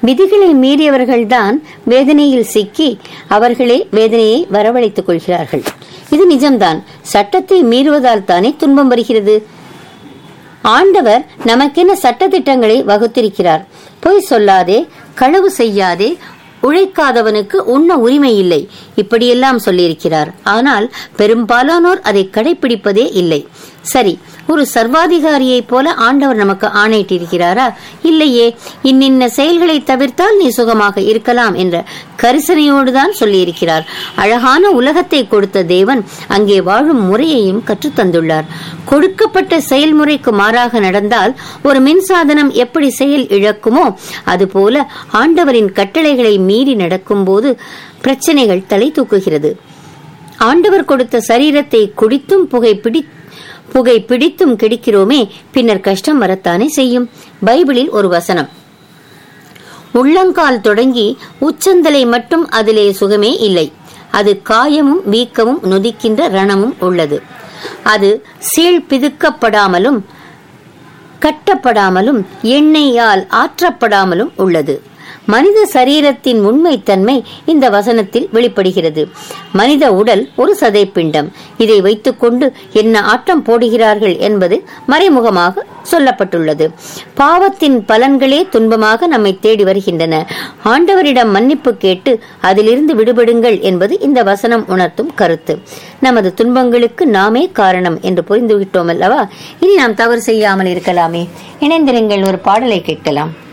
விதிகளை மீறியவர்கள்தான் வேதனையில் சிக்கி அவர்களே வேதனையை வரவழைத்துக் கொள்கிறார்கள் இது நிஜம்தான் சட்டத்தை மீறுவதால் தானே துன்பம் வருகிறது ஆண்டவர் நமக்கென சட்டதிட்டங்களை வகுத்திருக்கிறார் பொய் சொல்லாதே களவு செய்யாதே உழைக்காதவனுக்கு உண்ண உரிமை இல்லை இப்படியெல்லாம் சொல்லியிருக்கிறார் ஆனால் பெரும்பாலானோர் அதை கடைபிடிப்பதே இல்லை சரி ஒரு சர்வாதிகாரியைப் போல ஆண்டவர் நமக்கு ஆணையிட்டிருக்கிறாரா இல்லையே இன்னின்ன செயல்களை தவிர்த்தால் நீ சுகமாக இருக்கலாம் என்ற கரிசனையோடுதான் சொல்லியிருக்கிறார் அழகான உலகத்தை கொடுத்த தேவன் அங்கே வாழும் முறையையும் கற்றுத்தந்துள்ளார் கொடுக்கப்பட்ட செயல்முறைக்கு மாறாக நடந்தால் ஒரு மின்சாதனம் எப்படி செயல் இழக்குமோ அதுபோல ஆண்டவரின் கட்டளைகளை மீறி நடக்கும்போது பிரச்சனைகள் தலை தூக்குகிறது ஆண்டவர் கொடுத்த சரீரத்தை குடித்தும் புகை பிடி புகை பிடித்தும் கிடைக்கிறோமே பின்னர் கஷ்டம் வரத்தானே செய்யும் பைபிளில் ஒரு வசனம் உள்ளங்கால் தொடங்கி உச்சந்தலை மட்டும் அதிலே சுகமே இல்லை அது காயமும் வீக்கமும் நொதிக்கின்ற ரணமும் உள்ளது அது சீழ் பிதுக்கப்படாமலும் கட்டப்படாமலும் எண்ணெயால் ஆற்றப்படாமலும் உள்ளது மனித சரீரத்தின் உண்மைத்தன்மை இந்த வசனத்தில் வெளிப்படுகிறது மனித உடல் ஒரு சதைப்பிண்டம் இதை வைத்துக்கொண்டு என்ன ஆட்டம் போடுகிறார்கள் என்பது மறைமுகமாக சொல்லப்பட்டுள்ளது பாவத்தின் பலன்களே துன்பமாக நம்மை தேடி வருகின்றன ஆண்டவரிடம் மன்னிப்பு கேட்டு அதிலிருந்து விடுபடுங்கள் என்பது இந்த வசனம் உணர்த்தும் கருத்து நமது துன்பங்களுக்கு நாமே காரணம் என்று புரிந்துவிட்டோம் அல்லவா இனி நாம் தவறு செய்யாமல் இருக்கலாமே இணைந்திருங்கள் ஒரு பாடலை கேட்கலாம்